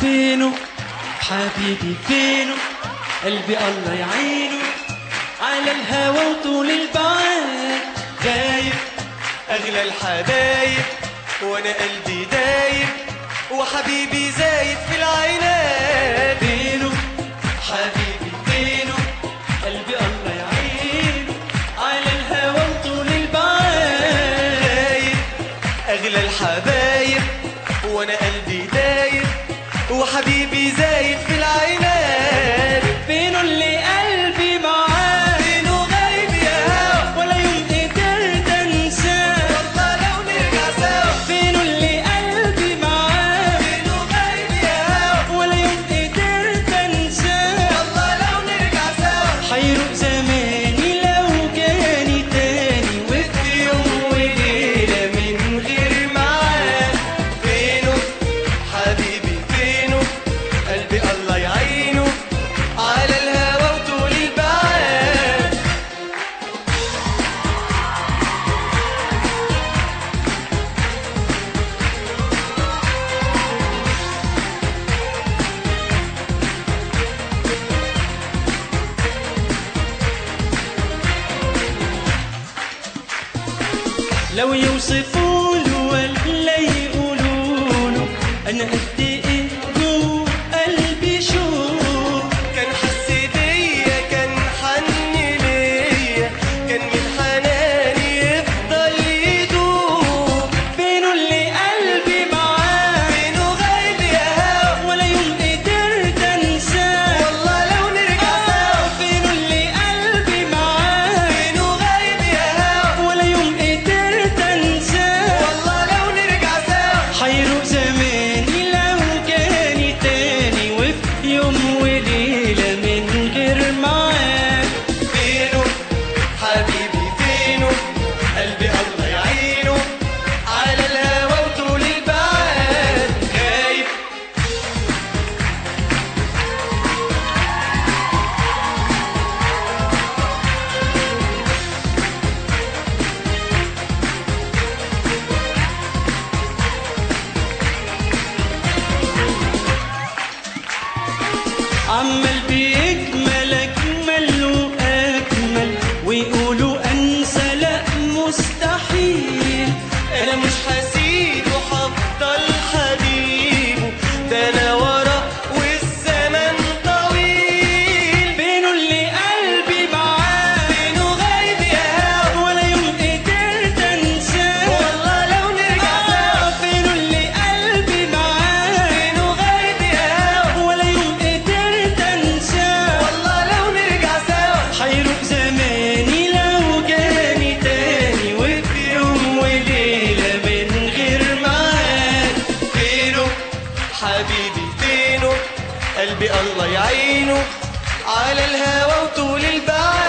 فينه حبيبي فينه قلبي الله يعينه على الهوى وطول البعاد غايب أغلى الحبايب وأنا قلبي دايب وحبيبي زايد في العينات فينه حبيبي فينه قلبي الله يعينه على الهوى وطول البعاد دايب أغلى الحبايب وأنا قلبي دايب وحبيبي زايد في العينات فينه اللي قلبي معاه فينه غايب يا هوا ولا يوم قدرت انساه والله لو نرجع سوا فينه اللي قلبي معاه فينه غايب يا هوا ولا يوم قدرت انساه والله لو نرجع سوا حيروق زماني لو جاني تاني وفي يوم وليلة من غير معاه فينه حبيبي فينه قلبي الله يعينه على الهوى وطول البعاد لو يوصفوا له ولا يقولوا له انا قد ايه جوه قلبي شوق كان حس بيا كان حن ليا كان من حناني يفضل يدوب فينه اللي قلبي معاه فينه غايب يا هوا ولا يوم قدرت انساه والله لو نرجع سوا فينه اللي قلبي معاه فينه غايب يا هوا ولا يوم قدرت انساه والله لو نرجع سوا حيروق زماني لو جاني تاني وفي يوم وليلة من غير معاه فينه حبيبي فينه قلبي الله يعينه على الهوى وطول البعاد غايب عمال بيكمل اجمل واجمل ويقولوا انسى لا مستحيل انا مش هسيبه هفضل حبيبه ده انا ورا والزمن طويل فينه اللي قلبي معاه فينه غايب يا هوا ولا يوم قدرت انساه والله لو نرجع سوا آه، فينه اللي قلبي معاه فينه غايب يا هوا ولا يوم قدرت انساه والله لو نرجع سوا حيروق زماني لو جاني تاني وفي يوم وليلة من غير معاك فينه حبيبي فينه قلبي الله يعينه على الهوى وطول البعاد